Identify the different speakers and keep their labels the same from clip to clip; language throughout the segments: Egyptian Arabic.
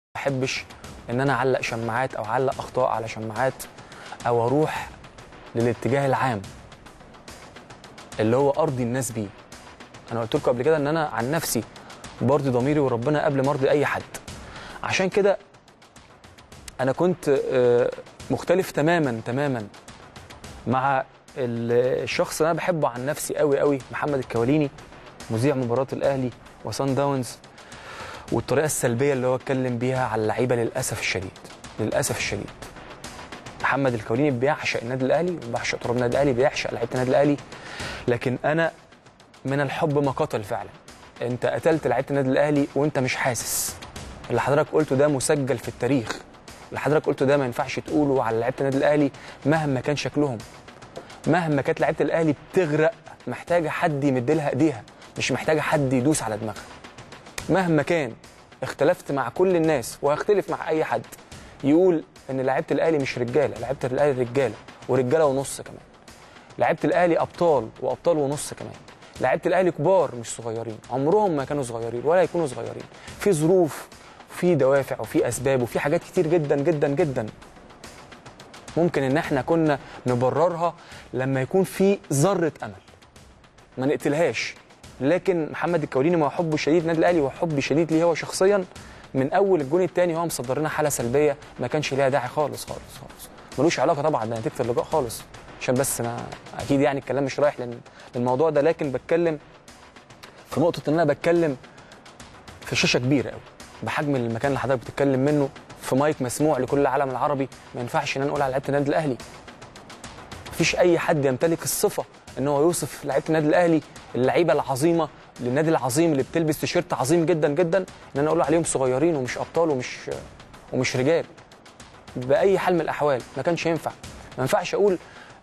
Speaker 1: بحبش ان انا اعلق شماعات او اعلق اخطاء على شماعات او اروح للاتجاه العام اللي هو ارضي الناس بيه انا قلت لكم قبل كده ان انا عن نفسي برضي ضميري وربنا قبل ما ارضي اي حد عشان كده انا كنت آه، مختلف تماما تماما مع ال- الشخص اللي انا بحبه عن نفسي قوي قوي محمد الكواليني مذيع مباراه الاهلي وسان داونز والطريقه السلبيه اللي هو اتكلم بيها على اللعيبه للاسف الشديد للاسف الشديد محمد الكوليني بيعشق النادي الاهلي وبيعشق تراب النادي الاهلي بيعشق لعيبه النادي الاهلي لكن انا من الحب ما قتل فعلا انت قتلت لعيبه النادي الاهلي وانت مش حاسس اللي حضرتك قلته ده مسجل في التاريخ اللي حضرتك قلته ده ما ينفعش تقوله على لعيبه النادي الاهلي مهما كان شكلهم مهما كانت لعيبه الاهلي بتغرق محتاجه حد يمد لها ايديها مش محتاجه حد يدوس على دماغها مهما كان اختلفت مع كل الناس وهختلف مع اي حد يقول ان لعيبه الاهلي مش رجاله لعيبه الاهلي رجاله ورجاله ونص كمان لعيبه الاهلي ابطال وابطال ونص كمان لعيبه الاهلي كبار مش صغيرين عمرهم ما كانوا صغيرين ولا يكونوا صغيرين في ظروف في دوافع وفي اسباب وفي حاجات كتير جدا جدا جدا ممكن ان احنا كنا نبررها لما يكون في ذره امل ما نقتلهاش لكن محمد الكوليني مع حبه الشديد للنادي الاهلي وحبي شديد ليه هو شخصيا من اول الجون الثاني هو مصدر لنا حاله سلبيه ما كانش ليها داعي خالص خالص خالص ملوش علاقه طبعا بنتيجه اللقاء خالص عشان بس انا اكيد يعني الكلام مش رايح لل- للموضوع ده لكن بتكلم في نقطه ان انا بتكلم في شاشه كبيره قوي بحجم المكان اللي حضرتك بتتكلم منه في مايك مسموع لكل العالم العربي ما ينفعش ان انا اقول على لعيبه النادي الاهلي مفيش اي حد يمتلك الصفه ان هو يوصف لعيبه النادي الاهلي اللعيبه العظيمه للنادي العظيم اللي بتلبس تيشيرت عظيم جدا جدا ان انا اقول عليهم صغيرين ومش ابطال ومش ومش رجال باي حال من الاحوال ما كانش ينفع ما ينفعش اقول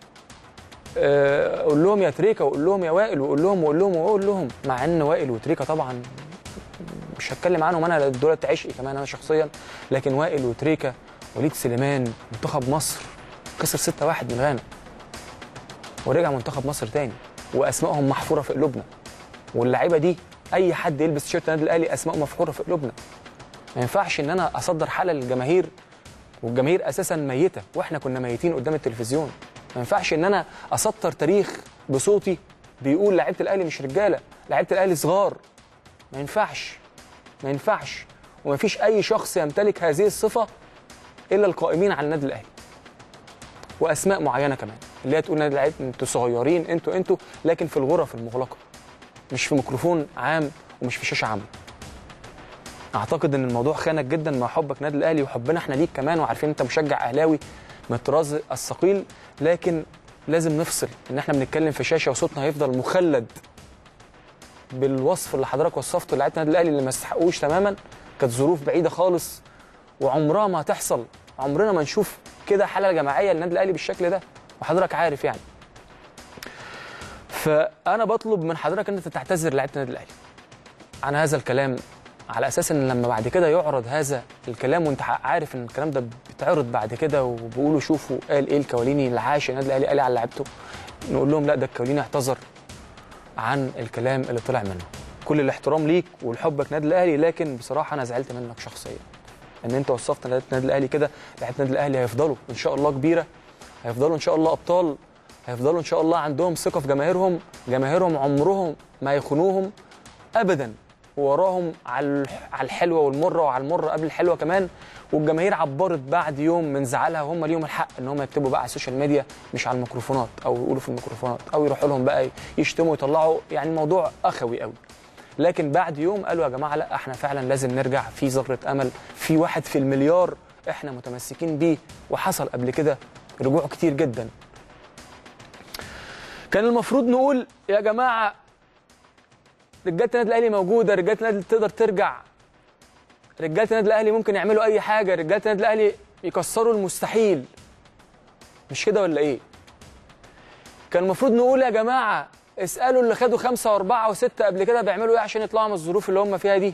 Speaker 1: آه، اقول لهم يا تريكا واقول لهم يا وائل واقول لهم واقول لهم واقول لهم مع ان وائل وتريكا طبعا مش هتكلم عنهم انا دولت عشقي كمان انا شخصيا لكن وائل وتريكا وليد سليمان منتخب مصر خسر 6-1 من غانا ورجع منتخب مصر تاني واسمائهم محفوره في قلوبنا واللعيبه دي اي حد يلبس تيشيرت النادي الاهلي اسمائه محفوره في قلوبنا ما ينفعش ان انا اصدر حاله للجماهير والجماهير اساسا ميته واحنا كنا ميتين قدام التلفزيون ما ينفعش ان انا اسطر تاريخ بصوتي بيقول لعيبه الاهلي مش رجاله لعيبه الاهلي صغار ما ينفعش ما ينفعش وما فيش اي شخص يمتلك هذه الصفه الا القائمين على النادي الاهلي واسماء معينه كمان اللي هي تقول نادي الاهلي انتوا صغيرين انتوا انتوا لكن في الغرف المغلقه مش في ميكروفون عام ومش في شاشه عامه اعتقد ان الموضوع خانك جدا مع حبك نادي الاهلي وحبنا احنا ليك كمان وعارفين انت مشجع اهلاوي من الطراز الثقيل لكن لازم نفصل ان احنا بنتكلم في شاشه وصوتنا هيفضل مخلد بالوصف اللي حضرتك وصفته لعيبه النادي الاهلي اللي ما يستحقوش تماما كانت ظروف بعيده خالص وعمرها ما هتحصل عمرنا ما نشوف كده حاله جماعيه للنادي الاهلي بالشكل ده وحضرتك عارف يعني فانا بطلب من حضرتك ان انت تعتذر لعيبه النادي الاهلي عن هذا الكلام على اساس ان لما بعد كده يعرض هذا الكلام وانت عارف ان الكلام ده بيتعرض بعد كده وبيقولوا شوفوا قال ايه الكواليني اللي عاش النادي الاهلي قال إيه على لعيبته نقول لهم لا ده الكواليني اعتذر عن الكلام اللي طلع منه كل الاحترام ليك ولحبك نادي الاهلي لكن بصراحه انا زعلت منك شخصيا ان انت وصفت لعيبه النادي الاهلي كده لعيبه النادي الاهلي هيفضلوا ان شاء الله كبيره هيفضلوا ان شاء الله ابطال هيفضلوا ان شاء الله عندهم ثقه في جماهيرهم جماهيرهم عمرهم ما يخونوهم ابدا ووراهم على الح- على الحلوه والمره وعلى المره قبل الحلوه كمان والجماهير عبرت بعد يوم من زعلها وهم ليهم الحق ان هم يكتبوا بقى على السوشيال ميديا مش على الميكروفونات او يقولوا في الميكروفونات او يروحوا لهم بقى يشتموا ويطلعوا يعني الموضوع اخوي قوي لكن بعد يوم قالوا يا جماعه لا احنا فعلا لازم نرجع في ذره امل في واحد في المليار احنا متمسكين بيه وحصل قبل كده رجوع كتير جدا كان المفروض نقول يا جماعه رجاله النادي الاهلي موجوده رجاله النادي تقدر ترجع رجاله النادي الاهلي ممكن يعملوا اي حاجه رجاله النادي الاهلي يكسروا المستحيل مش كده ولا ايه كان المفروض نقول يا جماعه اسالوا اللي خدوا خمسه واربعه وسته قبل كده بيعملوا ايه عشان يطلعوا من الظروف اللي هم فيها دي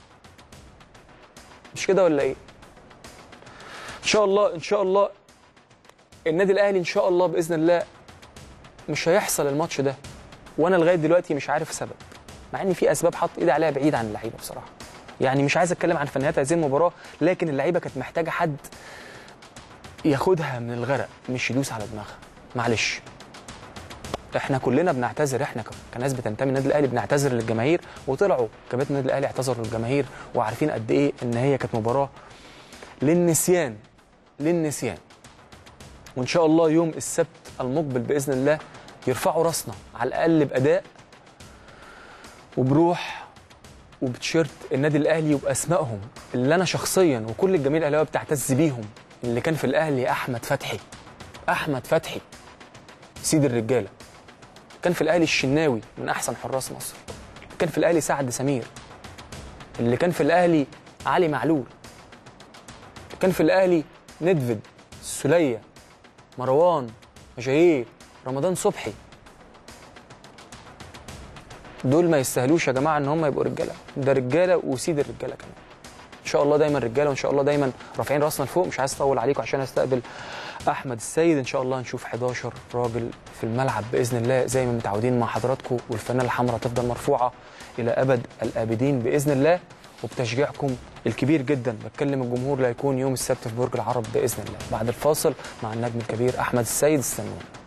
Speaker 1: مش كده ولا ايه ان شاء الله ان شاء الله النادي الاهلي ان شاء الله باذن الله مش هيحصل الماتش ده وانا لغايه دلوقتي مش عارف سبب مع ان في اسباب حط ايدي عليها بعيد عن اللعيبه بصراحه يعني مش عايز اتكلم عن فنيات هذه المباراه لكن اللعيبه كانت محتاجه حد ياخدها من الغرق مش يدوس على دماغها معلش احنا كلنا بنعتذر احنا ك- كناس بتنتمي للنادي الاهلي بنعتذر للجماهير وطلعوا كباتن النادي الاهلي اعتذروا للجماهير وعارفين قد ايه ان هي كانت مباراه للنسيان للنسيان وان شاء الله يوم السبت المقبل باذن الله يرفعوا راسنا على الاقل باداء وبروح وبتشيرت النادي الاهلي وباسمائهم اللي انا شخصيا وكل الجماهير الاهلاويه بتعتز بيهم اللي كان في الاهلي احمد فتحي احمد فتحي سيد الرجاله كان في الاهلي الشناوي من احسن حراس مصر كان في الاهلي سعد سمير اللي كان في الاهلي علي معلول كان في الاهلي ندفد سلية مروان مجاهير رمضان صبحي دول ما يستاهلوش يا جماعه ان هم يبقوا رجاله ده رجاله وسيد الرجاله كمان ان شاء الله دايما رجاله وان شاء الله دايما رافعين راسنا لفوق مش عايز اطول عليكم عشان استقبل احمد السيد ان شاء الله نشوف 11 راجل في الملعب باذن الله زي ما متعودين مع حضراتكم والفانله الحمراء تفضل مرفوعه الى ابد الابدين باذن الله وبتشجيعكم الكبير جدا بتكلم الجمهور اللي هيكون يوم السبت في برج العرب باذن الله بعد الفاصل مع النجم الكبير احمد السيد استنونا